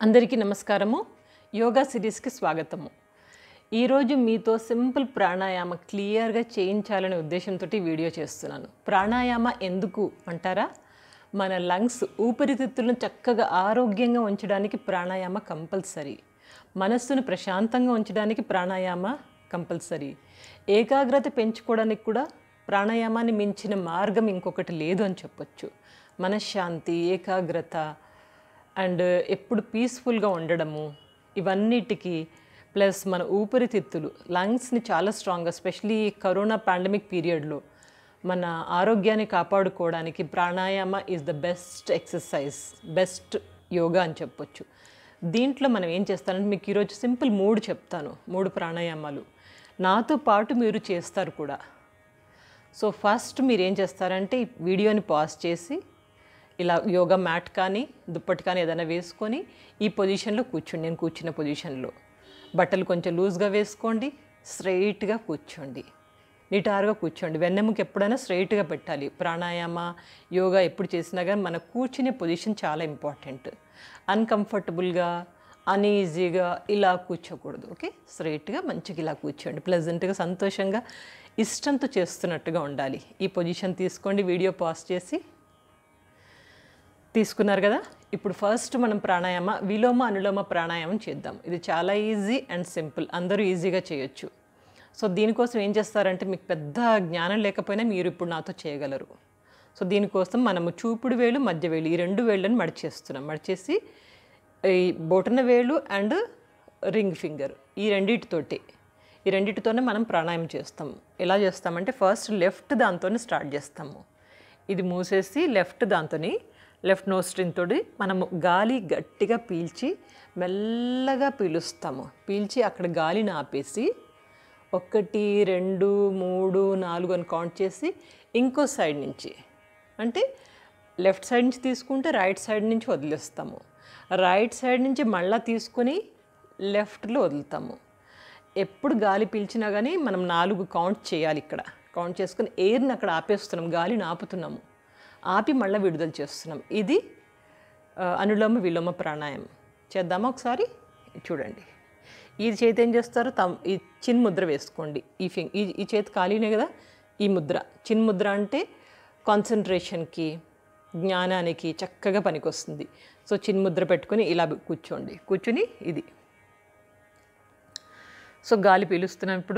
అందరికీ నమస్కారము యోగా సిరీస్కి స్వాగతము ఈరోజు మీతో సింపుల్ ప్రాణాయామ క్లియర్గా చేయించాలనే ఉద్దేశంతో వీడియో చేస్తున్నాను ప్రాణాయామ ఎందుకు అంటారా మన లంగ్స్ ఊపిరితిత్తులను చక్కగా ఆరోగ్యంగా ఉంచడానికి ప్రాణాయామ కంపల్సరీ మనస్సును ప్రశాంతంగా ఉంచడానికి ప్రాణాయామ కంపల్సరీ ఏకాగ్రత పెంచుకోవడానికి కూడా ప్రాణాయామాన్ని మించిన మార్గం ఇంకొకటి లేదు అని చెప్పొచ్చు మనశ్శాంతి ఏకాగ్రత అండ్ ఎప్పుడు పీస్ఫుల్గా ఉండడము ఇవన్నిటికీ ప్లస్ మన ఊపిరితిత్తులు లంగ్స్ని చాలా స్ట్రాంగ్ ఎస్పెషలీ కరోనా పాండమిక్ పీరియడ్లో మన ఆరోగ్యాన్ని కాపాడుకోవడానికి pranayama is the best exercise best yoga అని చెప్పొచ్చు దీంట్లో మనం ఏం చేస్తానంటే మీకు ఈరోజు సింపుల్ మూడు చెప్తాను మూడు ప్రాణాయామాలు నాతో పాటు మీరు చేస్తారు కూడా సో ఫస్ట్ మీరు ఏం చేస్తారంటే ఈ వీడియోని పాజ్ చేసి ఇలా యోగా మ్యాట్ కానీ దుప్పటి కానీ ఏదైనా వేసుకొని ఈ పొజిషన్లో కూర్చోండి నేను కూర్చున్న పొజిషన్లో బట్టలు కొంచెం లూజ్గా వేసుకోండి స్ట్రైట్గా కూర్చోండి నిటారుగా కూర్చోండి వెన్నెముక ఎప్పుడైనా స్ట్రైట్గా పెట్టాలి ప్రాణాయామ యోగా ఎప్పుడు చేసినా కానీ మన కూర్చునే పొజిషన్ చాలా ఇంపార్టెంట్ అన్కంఫర్టబుల్గా అన్ఈజీగా ఇలా కూర్చోకూడదు ఓకే స్ట్రైట్గా మంచిగా ఇలా కూర్చోండి ప్లెజెంట్గా సంతోషంగా ఇష్టంతో చేస్తున్నట్టుగా ఉండాలి ఈ పొజిషన్ తీసుకోండి వీడియో పాజ్ చేసి తీసుకున్నారు కదా ఇప్పుడు ఫస్ట్ మనం ప్రాణాయామ విలోమ అనులోమ ప్రాణాయామం చేద్దాం ఇది చాలా ఈజీ అండ్ సింపుల్ అందరూ ఈజీగా చేయొచ్చు సో దీనికోసం ఏం చేస్తారంటే మీకు పెద్ద జ్ఞానం లేకపోయినా మీరు ఇప్పుడు నాతో చేయగలరు సో దీనికోసం మనము చూపుడు వేలు మధ్య వేలు ఈ రెండు వేళ్ళని మడిచేస్తున్నాం మడిచేసి ఈ బొటన వేలు అండ్ రింగ్ ఫింగర్ ఈ రెండిటితోటి ఈ రెండిటితోనే మనం ప్రాణాయామం చేస్తాము ఎలా చేస్తామంటే ఫస్ట్ లెఫ్ట్ దాంతోనే స్టార్ట్ చేస్తాము ఇది మూసేసి లెఫ్ట్ దాంతోని లెఫ్ట్ నోస్ట్రిన్ తోటి మనము గాలి గట్టిగా పీల్చి మెల్లగా పీలుస్తాము పీల్చి అక్కడ గాలిని ఆపేసి ఒకటి రెండు మూడు నాలుగు అని కౌంట్ చేసి ఇంకో సైడ్ నుంచి అంటే లెఫ్ట్ సైడ్ నుంచి తీసుకుంటే రైట్ సైడ్ నుంచి వదిలేస్తాము రైట్ సైడ్ నుంచి మళ్ళీ తీసుకొని లెఫ్ట్లో వదులుతాము ఎప్పుడు గాలి పీల్చినా కానీ మనం నాలుగు కౌంట్ చేయాలి ఇక్కడ కౌంట్ చేసుకుని ఎయిర్ని అక్కడ ఆపేస్తున్నాం గాలిని ఆపుతున్నాము ఆపి మళ్ళీ విడుదల చేస్తున్నాం ఇది ఆ, అనులోమ విలోమ ప్రాణాయామం చేద్దామా ఒకసారి చూడండి ఈ చేతి ఏం చేస్తారు తమ్ ఈ చిన్ ముద్ర వేసుకోండి ఈ ఫింగ్ ఈ ఈ చేతి ఖాళీనే కదా ఈ ముద్ర చిన్ ముద్ర అంటే కాన్సన్ట్రేషన్కి జ్ఞానానికి చక్కగా పనికొస్తుంది సో చిన్ ముద్ర పెట్టుకొని ఇలా కూర్చోండి కూర్చుని ఇది సో గాలి పీలుస్తున్నాం ఇప్పుడు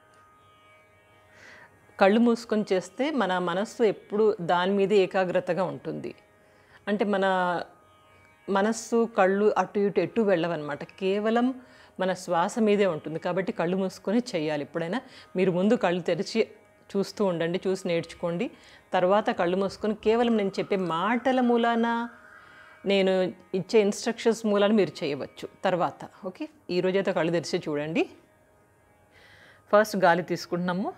కళ్ళు మూసుకొని చేస్తే మన మనస్సు ఎప్పుడు దాని మీద ఏకాగ్రతగా ఉంటుంది అంటే మన మనస్సు కళ్ళు అటు ఇటు ఎటు వెళ్ళవన్నమాట కేవలం మన శ్వాస మీదే ఉంటుంది కాబట్టి కళ్ళు మూసుకొని చేయాలి ఎప్పుడైనా మీరు ముందు కళ్ళు తెరిచి చూస్తూ ఉండండి చూసి నేర్చుకోండి తర్వాత కళ్ళు మూసుకొని కేవలం నేను చెప్పే మాటల మూలాన నేను ఇచ్చే ఇన్స్ట్రక్షన్స్ మూలాన మీరు చేయవచ్చు తర్వాత ఓకే ఈరోజైతే కళ్ళు తెరిచి చూడండి ఫస్ట్ గాలి తీసుకుంటున్నాము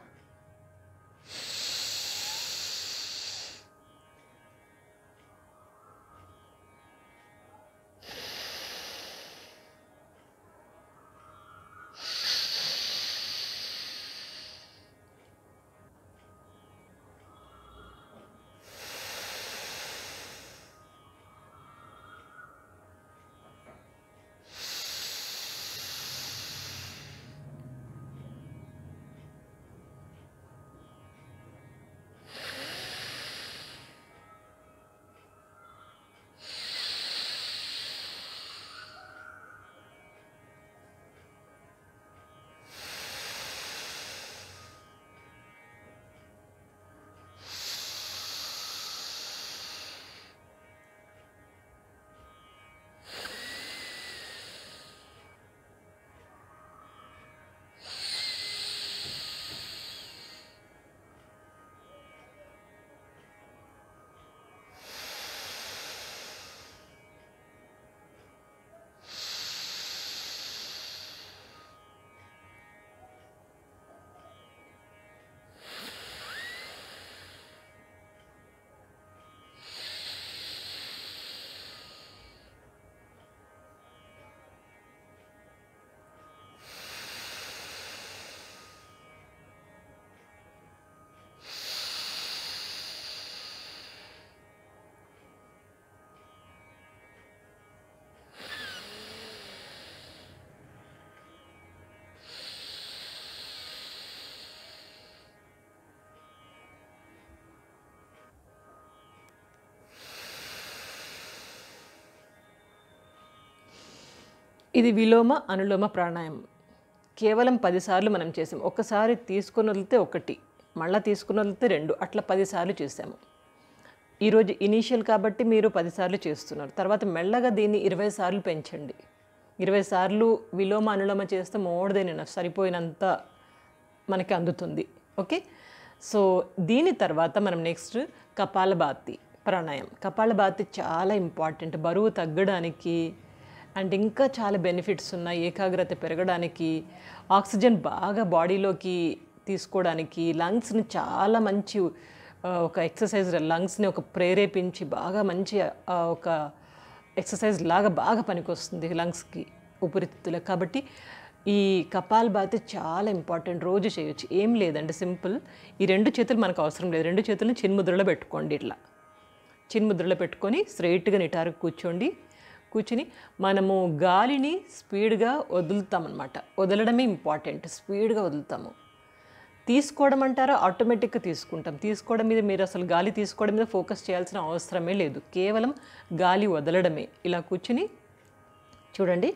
ఇది విలోమ అనులోమ ప్రాణాయామం కేవలం పదిసార్లు మనం చేసాం ఒకసారి తీసుకొని వదిలితే ఒకటి మళ్ళీ తీసుకుని వదిలితే రెండు అట్లా పదిసార్లు చేసాము ఈరోజు ఇనీషియల్ కాబట్టి మీరు పదిసార్లు చేస్తున్నారు తర్వాత మెల్లగా దీన్ని ఇరవై సార్లు పెంచండి ఇరవై సార్లు విలోమ అనులోమ చేస్తే మోర్ దెన్ ఎనఫ్ సరిపోయినంత మనకి అందుతుంది ఓకే సో దీని తర్వాత మనం నెక్స్ట్ కపాలభాతి ప్రాణాయామం కపాలభాతి చాలా ఇంపార్టెంట్ బరువు తగ్గడానికి అండ్ ఇంకా చాలా బెనిఫిట్స్ ఉన్నాయి ఏకాగ్రత పెరగడానికి ఆక్సిజన్ బాగా బాడీలోకి తీసుకోవడానికి లంగ్స్ని చాలా మంచి ఆ, ఒక ఎక్సర్సైజ్ లంగ్స్ని ఒక ప్రేరేపించి బాగా మంచి ఆ, ఒక ఎక్సర్సైజ్ లాగా బాగా పనికొస్తుంది లంగ్స్కి ఊపిరితిత్తులకు కాబట్టి ఈ కపాల్ బాత్ చాలా ఇంపార్టెంట్ రోజు చేయొచ్చు ఏం లేదండి సింపుల్ ఈ రెండు చేతులు మనకు అవసరం లేదు రెండు చేతులను చిన్ముద్రలో పెట్టుకోండి ఇట్లా చిన్ముద్రలో పెట్టుకొని స్ట్రైట్గా నిటారు కూర్చోండి కూర్చుని మనము గాలిని స్పీడ్గా వదులుతామన్నమాట వదలడమే ఇంపార్టెంట్ స్పీడ్గా వదులుతాము తీసుకోవడం అంటారా ఆటోమేటిక్గా తీసుకుంటాం తీసుకోవడం మీద మీరు అసలు గాలి తీసుకోవడం మీద ఫోకస్ చేయాల్సిన అవసరమే లేదు కేవలం గాలి వదలడమే ఇలా కూర్చుని చూడండి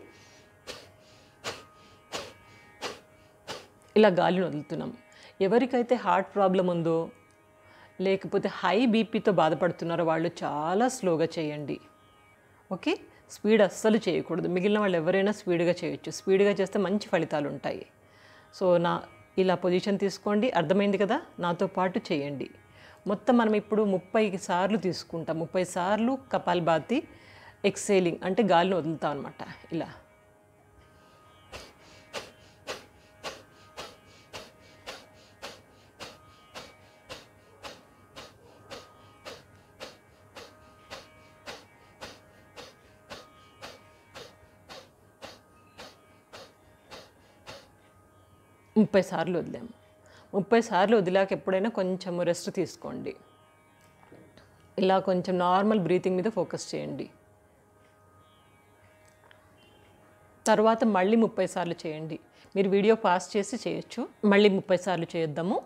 ఇలా గాలిని వదులుతున్నాం ఎవరికైతే హార్ట్ ప్రాబ్లం ఉందో లేకపోతే హై బీపీతో బాధపడుతున్నారో వాళ్ళు చాలా స్లోగా చేయండి ఓకే స్పీడ్ అస్సలు చేయకూడదు మిగిలిన వాళ్ళు ఎవరైనా స్పీడ్గా చేయొచ్చు స్పీడ్గా చేస్తే మంచి ఫలితాలు ఉంటాయి సో నా ఇలా పొజిషన్ తీసుకోండి అర్థమైంది కదా నాతో పాటు చేయండి మొత్తం మనం ఇప్పుడు ముప్పై సార్లు తీసుకుంటాం ముప్పై సార్లు కపాల్బాతి ఎక్సేలింగ్ అంటే గాలిని వదులుతాం అనమాట ఇలా ముప్పై సార్లు వదిలాము ముప్పై సార్లు వదిలాక ఎప్పుడైనా కొంచెం రెస్ట్ తీసుకోండి ఇలా కొంచెం నార్మల్ బ్రీతింగ్ మీద ఫోకస్ చేయండి తర్వాత మళ్ళీ ముప్పై సార్లు చేయండి మీరు వీడియో పాస్ చేసి చేయొచ్చు మళ్ళీ ముప్పై సార్లు చేద్దాము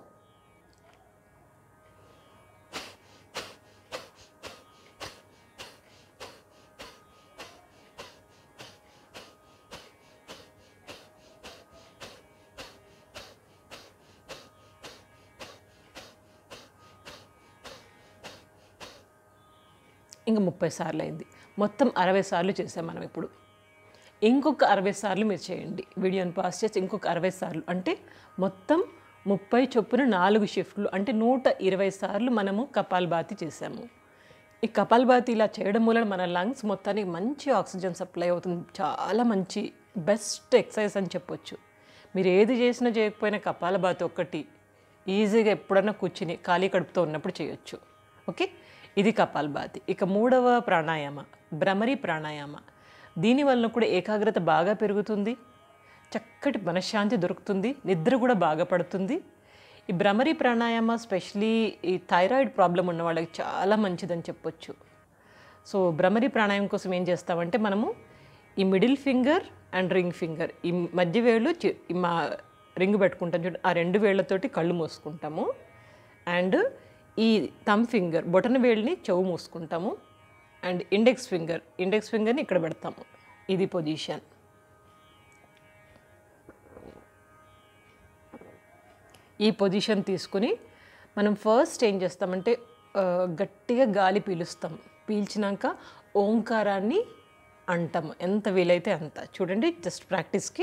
ఇంకా ముప్పై సార్లు అయింది మొత్తం అరవై సార్లు చేసాం మనం ఇప్పుడు ఇంకొక అరవై సార్లు మీరు చేయండి వీడియోని పాస్ చేసి ఇంకొక అరవై సార్లు అంటే మొత్తం ముప్పై చొప్పున నాలుగు షిఫ్ట్లు అంటే నూట ఇరవై సార్లు మనము కపాల్బాతి చేసాము ఈ కపాల్బాతి ఇలా చేయడం వలన మన లంగ్స్ మొత్తానికి మంచి ఆక్సిజన్ సప్లై అవుతుంది చాలా మంచి బెస్ట్ ఎక్సర్సైజ్ అని చెప్పొచ్చు మీరు ఏది చేసినా చేయకపోయినా కపాలబాతి ఒక్కటి ఈజీగా ఎప్పుడన్నా కూర్చుని ఖాళీ కడుపుతో ఉన్నప్పుడు చేయొచ్చు ఓకే ఇది కపాల్బాతి ఇక మూడవ ప్రాణాయామ భ్రమరి ప్రాణాయామ దీనివల్ల కూడా ఏకాగ్రత బాగా పెరుగుతుంది చక్కటి మనశ్శాంతి దొరుకుతుంది నిద్ర కూడా బాగా పడుతుంది ఈ భ్రమరి ప్రాణాయామ స్పెషలీ ఈ థైరాయిడ్ ప్రాబ్లం ఉన్న వాళ్ళకి చాలా మంచిదని చెప్పొచ్చు సో భ్రమరి ప్రాణాయామం కోసం ఏం చేస్తామంటే మనము ఈ middle finger and ring finger ఈ మధ్య వేళ్ళు చి- ఈ మా రింగ్ పెట్టుకుంటాం చూడండి ఆ రెండు వేళ్లతోటి కళ్ళు మూసుకుంటాము అండ్ ఈ థమ్ ఫింగర్ బొటన వేళ్ళని చెవు మూసుకుంటాము అండ్ ఇండెక్స్ ఫింగర్ ఇండెక్స్ ఫింగర్ని ఇక్కడ పెడతాము ఇది పొజిషన్ ఈ పొజిషన్ తీసుకుని మనం ఫస్ట్ ఏం చేస్తామంటే ఆ, గట్టిగా గాలి పీలుస్తాం పీల్చినాక ఓంకారాన్ని అంటాము ఎంత వీలైతే అంత చూడండి జస్ట్ ప్రాక్టీస్కి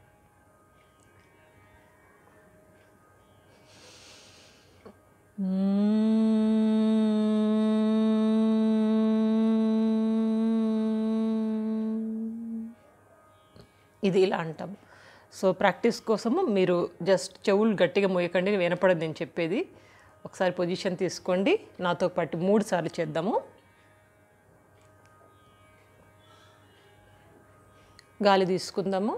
ఇది ఇలా అంటాం సో ప్రాక్టీస్ కోసము మీరు జస్ట్ చెవులు గట్టిగా మోయకండి వినపడదు నేను చెప్పేది ఒకసారి పొజిషన్ తీసుకోండి నాతో పాటు మూడు సార్లు చేద్దాము గాలి తీసుకుందాము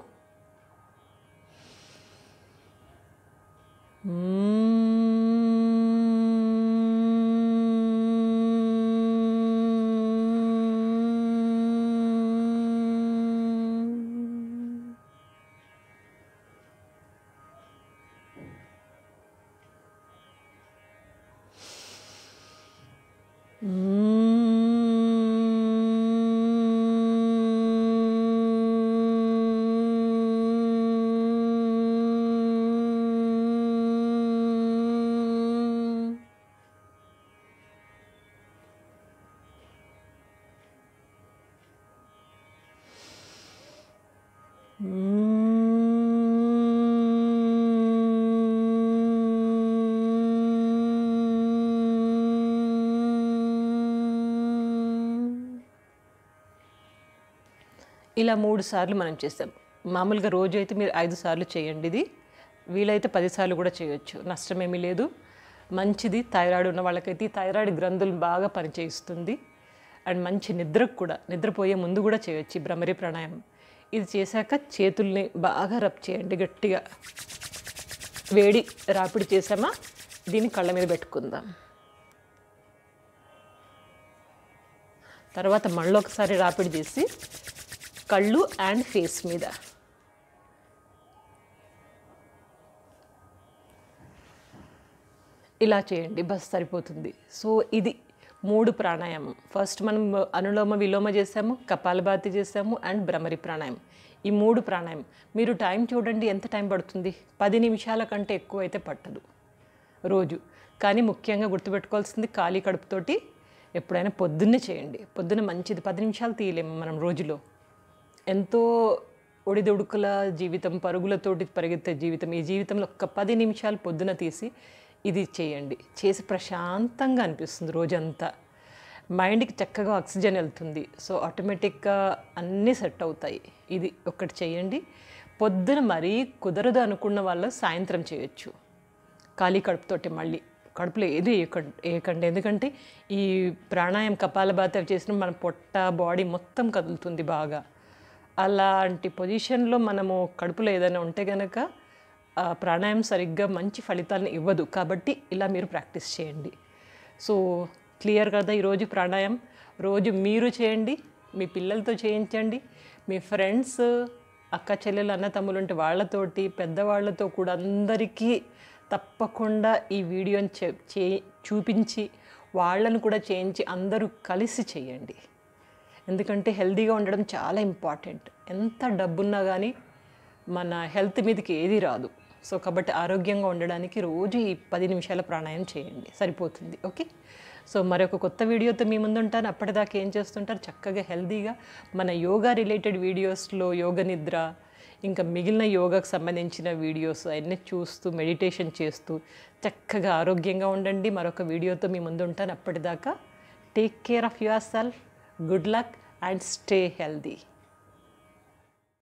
ఇలా మూడు సార్లు మనం చేస్తాం మామూలుగా రోజు అయితే మీరు ఐదు సార్లు చేయండి ఇది వీలైతే పది సార్లు కూడా చేయొచ్చు నష్టమేమీ లేదు మంచిది థైరాయిడ్ ఉన్న వాళ్ళకైతే ఈ థైరాయిడ్ గ్రంథులు బాగా పనిచేయిస్తుంది అండ్ మంచి నిద్రకు కూడా నిద్రపోయే ముందు కూడా చేయొచ్చు ఈ భ్రమరి ప్రాణాయామం ఇది చేశాక చేతుల్ని బాగా రబ్ చేయండి గట్టిగా వేడి రాపిడి చేసామా దీన్ని కళ్ళ మీద పెట్టుకుందాం తర్వాత మళ్ళీ ఒకసారి రాపిడి చేసి కళ్ళు అండ్ ఫేస్ మీద ఇలా చేయండి బస్ సరిపోతుంది సో ఇది మూడు ప్రాణాయామం ఫస్ట్ మనం అనులోమ విలోమ చేసాము కపాలభాతి చేసాము అండ్ భ్రమరి ప్రాణాయామం ఈ మూడు ప్రాణాయామం మీరు టైం చూడండి ఎంత టైం పడుతుంది పది నిమిషాల కంటే ఎక్కువ అయితే పట్టదు రోజు కానీ ముఖ్యంగా గుర్తుపెట్టుకోవాల్సింది ఖాళీ కడుపుతోటి ఎప్పుడైనా పొద్దున్నే చేయండి పొద్దున్న మంచిది పది నిమిషాలు తీయలేము మనం రోజులో ఎంతో ఒడిదుడుకుల జీవితం పరుగులతోటి పరిగెత్తే జీవితం ఈ జీవితంలో ఒక్క పది నిమిషాలు పొద్దున తీసి ఇది చేయండి చేసి ప్రశాంతంగా అనిపిస్తుంది రోజంతా మైండ్కి చక్కగా ఆక్సిజన్ వెళ్తుంది సో ఆటోమేటిక్గా అన్నీ సెట్ అవుతాయి ఇది ఒక్కటి చేయండి పొద్దున మరీ కుదరదు అనుకున్న వాళ్ళు సాయంత్రం చేయొచ్చు ఖాళీ కడుపుతోటి మళ్ళీ కడుపులో ఏది వేయకండి వేయకండి ఎందుకంటే ఈ ప్రాణాయామం కపాలభాతి అవి చేసిన మన పొట్ట బాడీ మొత్తం కదులుతుంది బాగా అలాంటి పొజిషన్లో మనము కడుపులో ఏదైనా ఉంటే కనుక ఆ ప్రాణాయామం సరిగ్గా మంచి ఫలితాలను ఇవ్వదు కాబట్టి ఇలా మీరు ప్రాక్టీస్ చేయండి సో క్లియర్ కదా ఈరోజు ప్రాణాయామం రోజు మీరు చేయండి మీ పిల్లలతో చేయించండి మీ ఫ్రెండ్స్ అక్క చెల్లెలు అన్న తమ్ములు ఉంటే వాళ్ళతోటి పెద్దవాళ్ళతో కూడా అందరికీ తప్పకుండా ఈ వీడియోని చే చే చూపించి వాళ్ళను కూడా చేయించి అందరూ కలిసి చేయండి ఎందుకంటే హెల్తీగా ఉండడం చాలా ఇంపార్టెంట్ ఎంత డబ్బున్నా కానీ మన హెల్త్ మీదకి ఏది రాదు సో కాబట్టి ఆరోగ్యంగా ఉండడానికి రోజు ఈ పది నిమిషాల ప్రాణాయామం చేయండి సరిపోతుంది ఓకే సో మరొక కొత్త వీడియోతో మీ ముందు ఉంటాను అప్పటిదాకా ఏం చేస్తుంటారు చక్కగా హెల్తీగా మన యోగా రిలేటెడ్ వీడియోస్లో యోగ నిద్ర ఇంకా మిగిలిన యోగాకు సంబంధించిన వీడియోస్ అవన్నీ చూస్తూ మెడిటేషన్ చేస్తూ చక్కగా ఆరోగ్యంగా ఉండండి మరొక వీడియోతో మీ ముందు ఉంటాను అప్పటిదాకా take care of yourself good luck and stay healthy